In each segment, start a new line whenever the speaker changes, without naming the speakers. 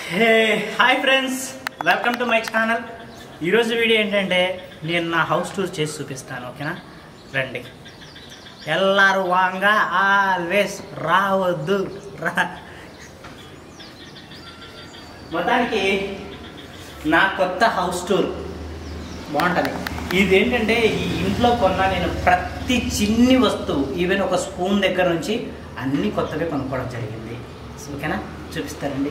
Hey hi friends welcome to my channel ఈరోజు video ఏంటంటే నేను నా హౌస్ టూర్ చేసి చూపిస్తాను ఓకేనా రండి ఎల్లారు వాంగా ఆల్వేస్ రావద్దు రా మొత్తానికి నా కొత్త హౌస్ టూర్ బాగుంటుంది ఇది ఏంటంటే ఈ ఇంట్లో కొన్న నేను ప్రతి చిన్ని వస్తువు ఈవెన్ ఒక స్పూన్ దగ్గర నుంచి అన్నీ కొత్తగా కొనుక్కోవడం జరిగింది ఓకేనా చూపిస్తారండి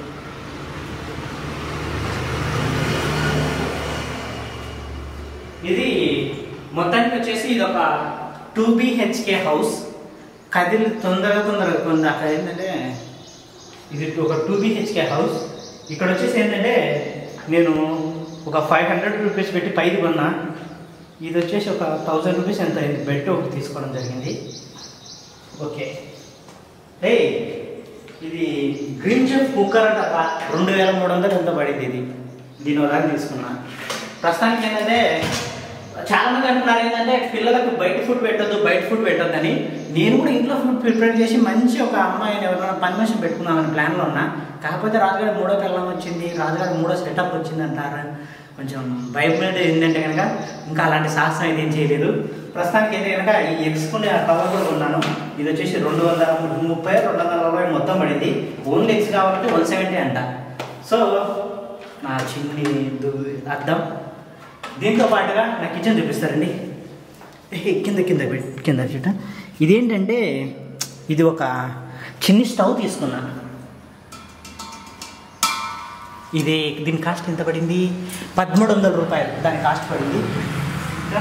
ఇది మొత్తానికి వచ్చేసి ఇది ఒక టూ బిహెచ్కే హౌస్ కదిలి తొందరగా తొందరగా కొంత అక్కడ ఏంటంటే ఇది ఒక టూ బిహెచ్కే హౌస్ ఇక్కడ వచ్చేసి ఏంటంటే నేను ఒక ఫైవ్ హండ్రెడ్ రూపీస్ పెట్టి పైది కొన్నా ఇది వచ్చేసి ఒక థౌజండ్ రూపీస్ ఎంత అయింది బెడ్ ఒకటి తీసుకోవడం జరిగింది ఓకే హే ఇది గ్రీన్ చెఫ్ కుక్కర్ అంట రెండు వేల మూడు వందలు ఎంత పడింది ఇది దీని ఒకదాన్ని తీసుకున్నా ప్రస్తుతానికి ఏంటంటే చాలా మంది అంటున్నారు ఏంటంటే పిల్లలకు బయట ఫుడ్ పెట్టొద్దు బయట ఫుడ్ పెట్టొద్దని నేను కూడా ఇంట్లో ఫుడ్ ప్రిపేర్ చేసి మంచి ఒక అమ్మాయిని ఎవరైనా పని మనిషి పెట్టుకుందామని ప్లాన్లో ఉన్నా కాకపోతే రాజుగారి మూడో పిల్లం వచ్చింది రాజుగారి మూడో సెటప్ వచ్చింది అంటారు కొంచెం భయపడేది ఏంటంటే కనుక ఇంకా అలాంటి సాహసం అయితే ఏం చేయలేదు ప్రస్తుతానికి అయితే కనుక ఈ ఎగ్స్కునే ఆ కవర్ కూడా ఉన్నాను ఇది వచ్చేసి రెండు వందల ముప్పై రెండు వందల నలభై మొత్తం పడింది ఓన్లీ ఎగ్స్ కాబట్టి వన్ సెవెంటీ అంట సో నా చిన్ని దు- అద్దం దీంతో పాటుగా నా కిచెన్ చూపిస్తారండి ఏ, కింద కింద పెట్- కింద చూట ఇదేంటంటే ఇది ఒక చిన్ని స్టవ్ తీసుకున్నా ఇది దీని కాస్ట్ ఎంత పడింది పదమూడు వందల రూపాయలు దాని కాస్ట్ పడింది ఇంకా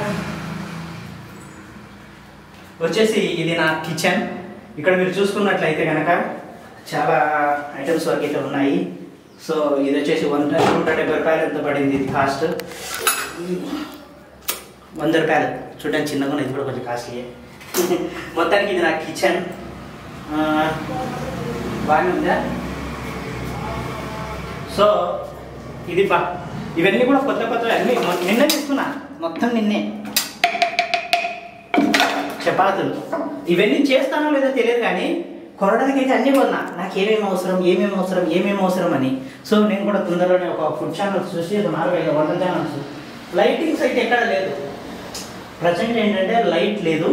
వచ్చేసి ఇది నా కిచెన్ ఇక్కడ మీరు చూసుకున్నట్లయితే కనుక చాలా ఐటమ్స్ వరకు అయితే ఉన్నాయి సో ఇది వచ్చేసి వన్ నూట డెబ్బై రూపాయలు ఎంత పడింది ఇది కాస్ట్ వంద రూపాయలు చూడడానికి చిన్నగా ఉన్నది ఇది కూడా కొంచెం కాస్ట్లీయే మొత్తానికి ఇది నా కిచెన్ బాగానే ఉందా సో ఇది బా ఇవన్నీ కూడా కొత్త కొత్త అన్నీ మొ- నిన్నే తీసుకున్నా మొత్తం నిన్నే చపాతులు ఇవన్నీ చేస్తానో లేదో తెలియదు కానీ కొనడానికి అయితే అన్నీ కొన్నా నాకు ఏమేమి అవసరం ఏమేమి అవసరం ఏమేమి అవసరం అని సో నేను కూడా తొందరలోనే ఒక ఫుడ్ ఛానల్ చూసి ఒక నాలుగు ఐదు వందల ఛానల్స్ లైటింగ్స్ అయితే ఎక్కడ లేదు ప్రజెంట్ ఏంటంటే లైట్ లేదు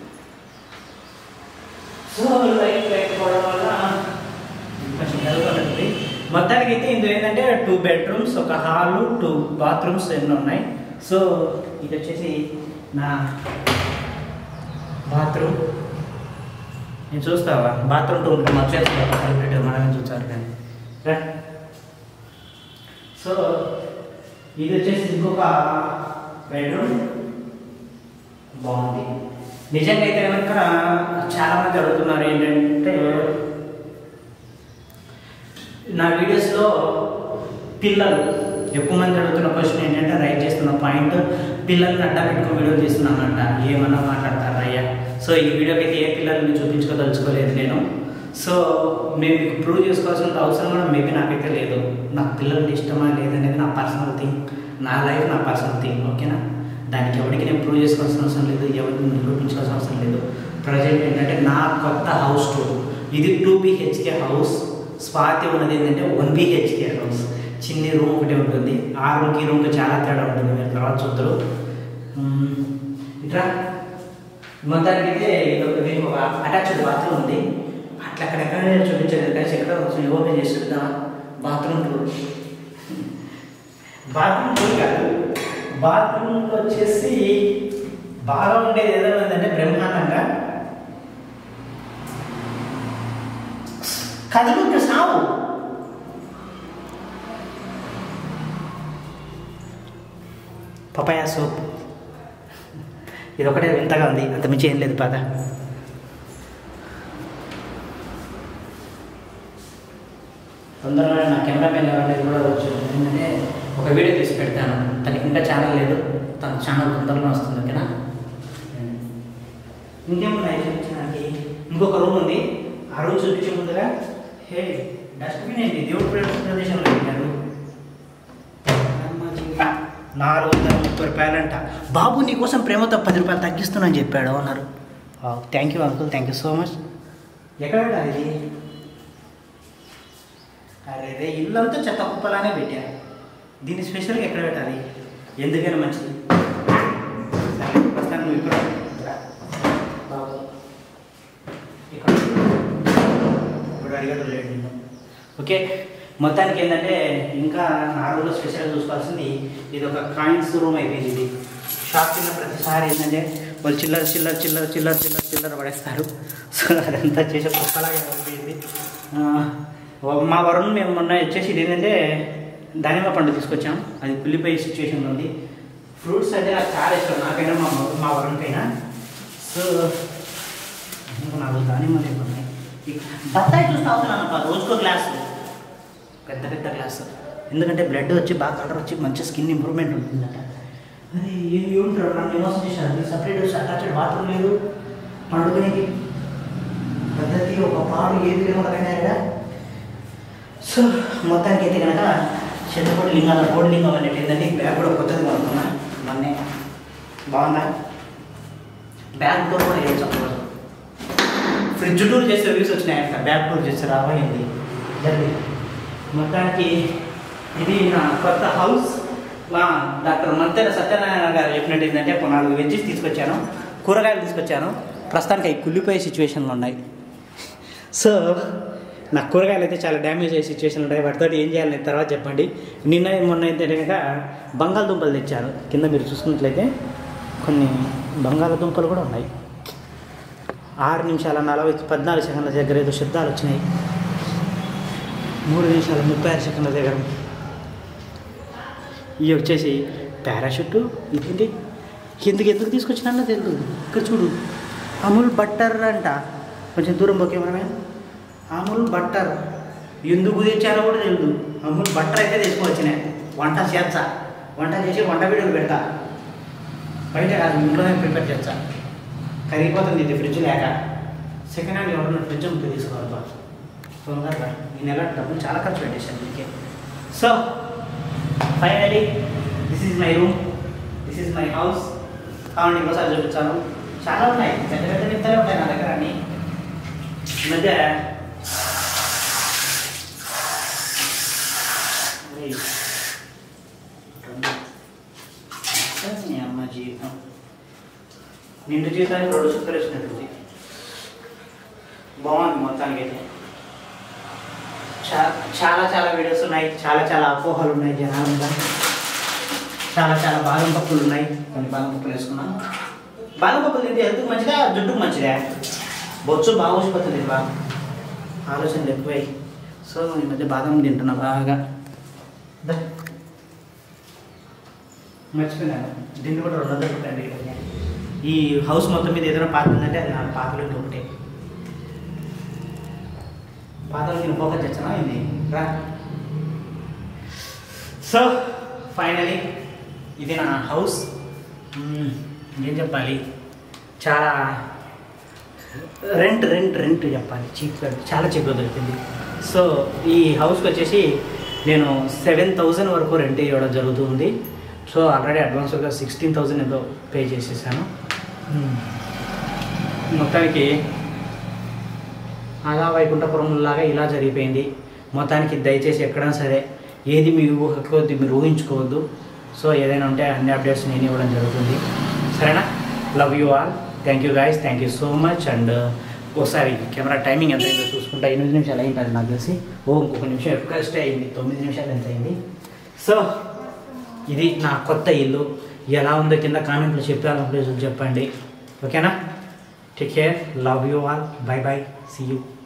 సో లైట్ లేకపోవడం వల్ల కొంచెం జరుగుతుంది మొత్తానికి అయితే ఇందులో ఏంటంటే టూ బెడ్రూమ్స్ ఒక హాల్ టూ బాత్రూమ్స్ ఎన్నో ఉన్నాయి సో ఇది వచ్చేసి నా బాత్రూమ్ నేను చూస్తావా బాత్రూమ్ టూ ఉంటుంది వచ్చేస్తా సెలబ్రిటీ మనమే చూసారు కానీ రా. సో ఇది వచ్చేసి ఇంకొక బెడ్రూమ్ బాగుంది నిజంగా అయితే కనుక చాలా మంది అడుగుతున్నారు ఏంటంటే నా వీడియోస్లో పిల్లలు ఎక్కువ మంది అడుగుతున్న క్వశ్చన్ ఏంటంటే రైట్ చేస్తున్న పాయింట్ పిల్లల్ని అడ్డా పెట్టుకుని వీడియో తీస్తున్నానంట ఏమన్నా మాట్లాడతారా అయ్యా సో ఈ వీడియోకి అయితే ఏ పిల్లల్ని చూపించుకోదలుచుకోలేదు నేను సో మేము మీకు ప్రూవ్ చేసుకోవాల్సిన అవసరం కూడా మేబీ నాకైతే లేదు నాకు పిల్లలు ఇష్టమా లేదనేది నా పర్సనల్ థింగ్ నా లైఫ్ నా పర్సనల్ థింగ్ ఓకేనా దానికి ఎవరికి నేను ప్రూవ్ చేసుకోవాల్సిన అవసరం లేదు ఎవరికి నిరూపించాల్సిన అవసరం లేదు ప్రజెంట్ ఏంటంటే నా కొత్త హౌస్ టూర్ ఇది టూ బిహెచ్కే హౌస్ స్వాతి ఉన్నది ఏంటంటే వన్ బిహెచ్కే హౌస్ చిన్ని రూమ్ ఒకటే ఉంటుంది ఆ రూమ్కి ఈ రూమ్కి చాలా తేడా ఉంటుంది మీరు తర్వాత చూద్దరు మ్మ్. ఇట్లా మొత్తానికి అయితే ఇది ఒక దీనికి ఒక అటాచ్డ్ బాత్రూమ్ ఉంది అట్లా అక్కడెక్కడ చూపించలేదు కలిసి ఎక్కడ కొంచెం ఓపెన్ చేసి చూద్దామా బాత్రూమ్ టూర్ బాత్రూమ్ టూర్ కాదు బాత్రూమ్ వచ్చేసి బాగా ఉండేది ఏదో ఉందంటే బ్రహ్మాండంగా కదులుంటే సావు పపాయ సోప్ ఇది ఒకటే వింతగా ఉంది అంత మించి ఏం లేదు పద తొందరగా నా కెమెరామెన్ ఎవరైనా కూడా వచ్చు ఏంటంటే ఒక వీడియో తీసి పెడతాను తనకి ఇంకా ఛానల్ లేదు తన ఛానల్ తొందరలో వస్తుంది ఓకేనా ఇంకేమున్నాయి చూపించడానికి ఇంకొక రూమ్ ఉంది ఆ రూమ్ చూపించే ముందుగా హే డస్ట్బిన్ ఏంటి దేవుడు ప్ర- ప్రదేశంలో పెట్టారు నాలుగు వందల ముప్పై రూపాయలంట బాబు నీకోసం ప్రేమతో పది రూపాయలు తగ్గిస్తున్నాను చెప్పాడు అన్నారు thank you uncle thank you so much ఎక్కడ పెట్టాలి ఇది అరే రే ఇల్లంతా చెత్త కుప్పలానే పెట్టా దీన్ని స్పెషల్గా ఎక్కడ పెట్టాలి ఎందుకైనా మంచిది సరే ప్రస్తుతానికి నువ్వు ఇక్కడ రా. బాబు ఇక్కడ ఇప్పుడు అడిగాడు లేడు నిన్ను ఓకే మొత్తానికి ఏంటంటే ఇంకా నా రోజుల్లో స్పెషల్గా చూసుకోవాల్సింది ఇది ఒక కాయిన్స్ రూమ్ అయిపోయింది ఇది షాప్ కింద ప్రతిసారి ఏంటంటే వాళ్ళు చిల్లర చిల్లర చిల్లర చిల్లర చిల్లర చిల్లర పడేస్తారు సో అదంతా చేసే కుక్కలాగా అయిపోయింది ఆ, మా వరుణ్ మేము మొన్న వచ్చేసి ఇది ఏంటంటే దానిమ్మ పండు తీసుకొచ్చాం అది కుళ్ళిపోయే సిచ్యువేషన్లో ఉంది ఫ్రూట్స్ అంటే నాకు చాలా ఇష్టం నాకైనా మా మా వరుణ్కైనా సో ఇంకా నాలుగు దానిమ్మలు ఉన్నాయి ఈ బత్తాయి చూసి తాగుతున్నాను అబ్బా, రోజుకో గ్లాసు పెద్ద పెద్ద గ్లాసు ఎందుకంటే బ్లడ్ వచ్చి బాగా కలర్ వచ్చి మంచి స్కిన్ ఇంప్రూవ్మెంట్ ఉంటుందట అరే ఏం ఏముంటారు నన్ను మోసం చేశారు సపరేట్ అటాచ్డ్ బాత్రూమ్ లేదు పండుగనికి పద్ధతి ఒక పాడు ఏది లేకుండా సో మొత్తానికి అయితే కనుక చెత్తపొడి లింగాల బోర్డు లింగం అనేది ఏంటంటే ఈ బ్యాగ్ కూడా కొత్తది కొనుక్కున్నా మొన్నే బాగుందా బ్యాగ్ డోర్ కూడా ఏం చెప్పకూడదు ఫ్రిడ్జ్ టూర్ చేసే వ్యూస్ వచ్చినాయి అంట బ్యాగ్ టూర్ చేస్తే రాబోయింది జరిగింది మొత్తానికి ఇది నా కొత్త హౌస్ మా డాక్టర్ మంతెన సత్యనారాయణ గారు చెప్పినట్టు ఏంటంటే ఒక నాలుగు వెజ్జెస్ తీసుకొచ్చాను కూరగాయలు తీసుకొచ్చాను ప్రస్తుతానికి అవి కుళ్ళిపోయే సిచ్యువేషన్లో ఉన్నాయి సో నా కూరగాయలు అయితే చాలా డ్యామేజ్ అయ్యే సిచ్యువేషన్ ఉంటాయి వాటితో ఏం చేయాలి నేను తర్వాత చెప్పండి నిన్న మొన్న అయితే కనుక బంగాళదుంపలు తెచ్చారు కింద మీరు చూసుకున్నట్లయితే కొన్ని బంగాళదుంపలు కూడా ఉన్నాయి ఆరు నిమిషాల నలభై పద్నాలుగు సెకండ్ల దగ్గర ఏదో శబ్దాలు వచ్చినాయి మూడు నిమిషాల ముప్పై ఆరు సెకండ్ల దగ్గర ఇవి వచ్చేసి పారాషూట్ ఇదేంటి ఎందుకు ఎందుకు తీసుకొచ్చినా తెలియదు ఇక్కడ చూడు అమూల్ బట్టర్ అంట కొంచెం దూరం పోకే మనమే అమూల్ బట్టర్ ఎందుకు తెచ్చారో కూడా తెలియదు అమూల్ బట్టర్ అయితే తెచ్చుకోవచ్చునే వంట చేస్తా వంట చేసి వంట వీడియోలు పెడతా బయట కాదు ఇంట్లోనే ప్రిపేర్ చేస్తా కరిగిపోతుంది ఇది ఫ్రిడ్జ్ లేక సెకండ్ హ్యాండ్ ఎవరన్నా ఫ్రిడ్జ్ ఉంటే తీసుకోవాలి బా తొందరగా ఈ నెల డబ్బులు చాలా ఖర్చు పెట్టేశాను దీనికి so finally this is my room this is my house కావండి ఇంకోసారి చూపించాను చాలా ఉన్నాయి పెద్ద పెద్ద నిత్తలే ఉంటాయి నా దగ్గర అన్ని ఈ మధ్య ఏయ్. మీ అమ్మ జీవితం నిండు జీవితానికి రెండు చుక్కలు వచ్చినట్టుంది బాగుంది మొత్తానికి అయితే చా- చాలా చాలా వీడియోస్ ఉన్నాయి చాలా చాలా అపోహలు ఉన్నాయి జనాల మీద చాలా చాలా బాదం పప్పులు ఉన్నాయి కొన్ని బాదం పప్పులు వేసుకున్నాను బాదం పప్పులు తింటే హెల్త్కి మంచిదా జుట్టుకు మంచిదా బొచ్చు బాగా ఊసిపోతుంది బాగా ఆలోచనలు ఎక్కువై సో ఈ మధ్య బాదం తింటున్నా బాగా దా. మర్చిపోయినాను దీన్ని కూడా రెండు వందలు పెట్టండి ఈ హౌస్ మొత్తం మీద ఏదైనా పాత ఉందంటే అది నా పాతలు ఒకటే పాతలు నేను ఫోకస్ చేస్తానా ఇది రా సో ఫైనలీ ఇది నా హౌస్ మ్మ్, ఏం చెప్పాలి చాలా రెంట్ రెంట్ రెంట్ చెప్పాలి చీప్ చాలా చీప్గా దొరికింది సో ఈ హౌస్కి వచ్చేసి నేను సెవెన్ థౌజండ్ వరకు రెంట్ ఇవ్వడం జరుగుతుంది సో ఆల్రెడీ అడ్వాన్స్గా సిక్స్టీన్ థౌజండ్ ఏదో పే చేసేసాను మ్మ్. మొత్తానికి అలా వైకుంఠపురం లాగా ఇలా జరిగిపోయింది మొత్తానికి దయచేసి ఎక్కడైనా సరే ఏది మీ ఊహకొద్ది మీరు ఊహించుకోవద్దు సో ఏదైనా ఉంటే అన్ని అప్డేట్స్ నేను ఇవ్వడం జరుగుతుంది సరేనా love you all thank you guys thank you so much and ఒకసారి కెమెరా టైమింగ్ ఎంత అయిందో చూసుకుంటా ఎనిమిది నిమిషాలు అయింటుంది నాకు తెలిసి ఓ ఇంకొక నిమిషం ఎక్కువ స్టే అయింది తొమ్మిది నిమిషాలు ఎంత అయింది సో ఇది నా కొత్త ఇల్లు ఎలా ఉందో కింద కామెంట్లో చెప్పాలనుకుంటే చెప్పండి ఓకేనా take care love you all bye bye see you